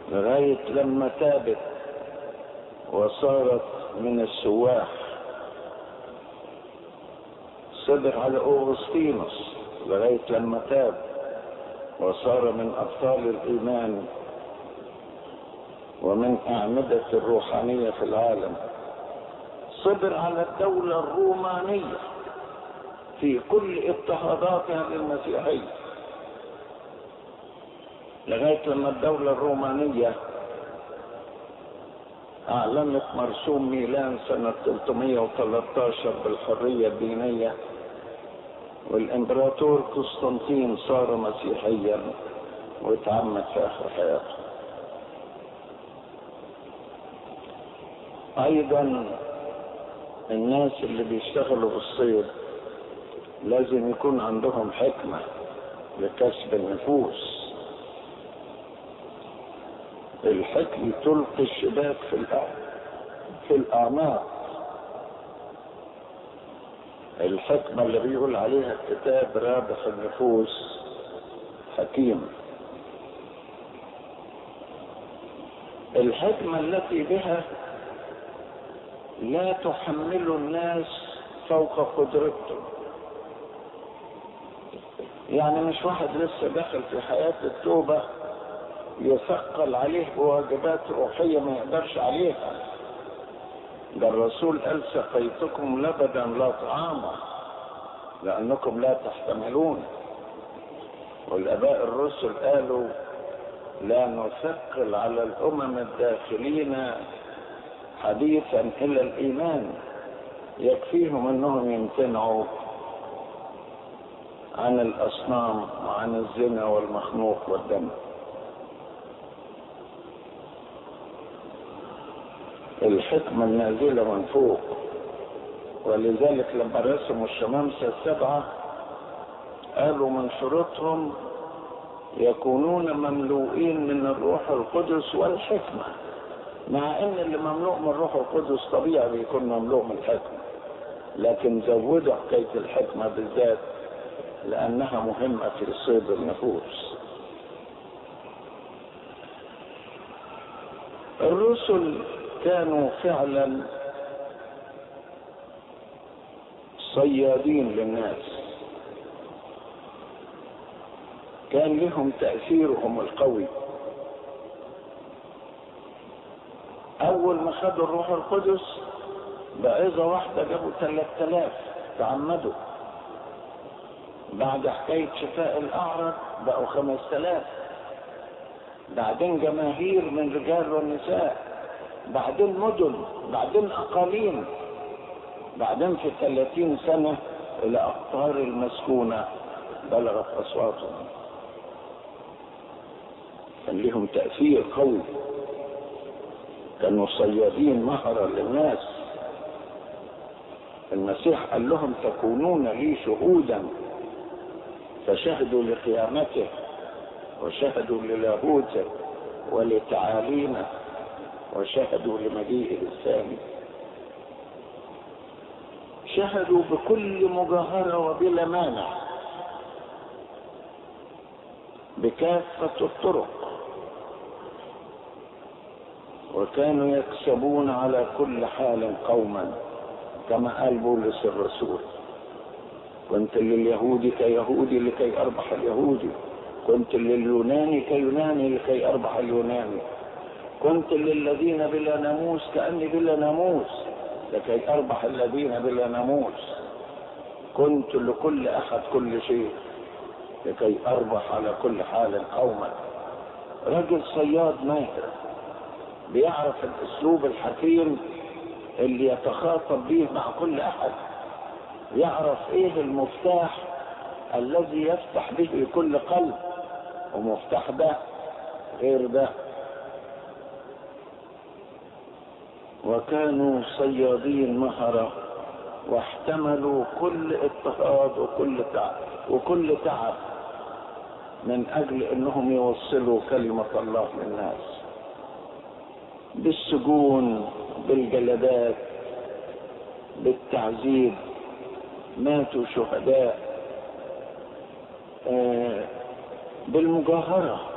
لغاية لما تابت وصارت من السواح صبر على أوغسطينوس لغاية لما تاب وصار من أبطال الإيمان ومن أعمدة الروحانية في العالم صبر على الدولة الرومانية في كل اضطهاداتها للمسيحية لغاية لما الدولة الرومانية أعلنت مرسوم ميلان سنة 313 بالحرية الدينية والإمبراطور قسطنطين صار مسيحيا واتعمد في آخر حياته أيضا الناس اللي بيشتغلوا في الصيد لازم يكون عندهم حكمة لكسب النفوس الحكم تلقي الشباك في في الأعماق الحكمة اللي بيقول عليها الكتاب رابح النفوس حكيم الحكمة التي بها لا تحمل الناس فوق قدرته يعني مش واحد لسه داخل في حياة التوبة يثقل عليه بواجبات روحية ما يقدرش عليها ده الرسول قال سقيتكم لبدا لا طعاما لأنكم لا تحتملون والآباء الرسل قالوا لا نثقل على الأمم الداخلين حديثا إلى الإيمان يكفيهم أنهم يمتنعوا عن الأصنام وعن الزنا والمخنوق والدم الحكمة النازلة من فوق ولذلك لما رسموا الشمامسة السبعة قالوا من شروطهم يكونون مملوئين من الروح القدس والحكمة مع ان اللي مملوء من الروح القدس طبيعي بيكون مملوء من الحكمة لكن زودوا حكاية الحكمة بالذات لأنها مهمة في صيد النفوس الرسل كانوا فعلا صيادين للناس كان لهم تأثيرهم القوي أول ما خدوا الروح القدس بعظة واحدة جابوا 3000 تعمدوا بعد حكاية شفاء الأعرج بقوا 5000 بعدين جماهير من رجال ونساء بعدين مدن بعدين أقاليم بعدين في 30 سنة الأقطار المسكونة بلغت أصواتهم كان لهم تأثير قوي كانوا صيادين مهرا للناس المسيح قال لهم تكونون لي شهودا فشهدوا لقيامته وشهدوا للاهوته ولتعاليمه وشهدوا لمجيئه الثاني شهدوا بكل مجاهرة وبلا مانع بكافة الطرق وكانوا يكسبون على كل حال قوما كما قال بولس الرسول كنت لليهود كيهودي لكي اربح اليهودي كنت لليوناني كيوناني لكي اربح اليوناني كنت للذين بلا ناموس كاني بلا ناموس لكي اربح الذين بلا ناموس كنت لكل احد كل شيء لكي اربح على كل حال قوما رجل صياد ماهر بيعرف الاسلوب الحكيم اللي يتخاطب به مع كل احد يعرف ايه المفتاح الذي يفتح به كل قلب ومفتاح ده غير ده وكانوا صيادين مهرة واحتملوا كل اضطهاد وكل تعب وكل تعب من اجل انهم يوصلوا كلمة الله للناس بالسجون بالجلدات بالتعذيب ماتوا شهداء آه بالمجاهرة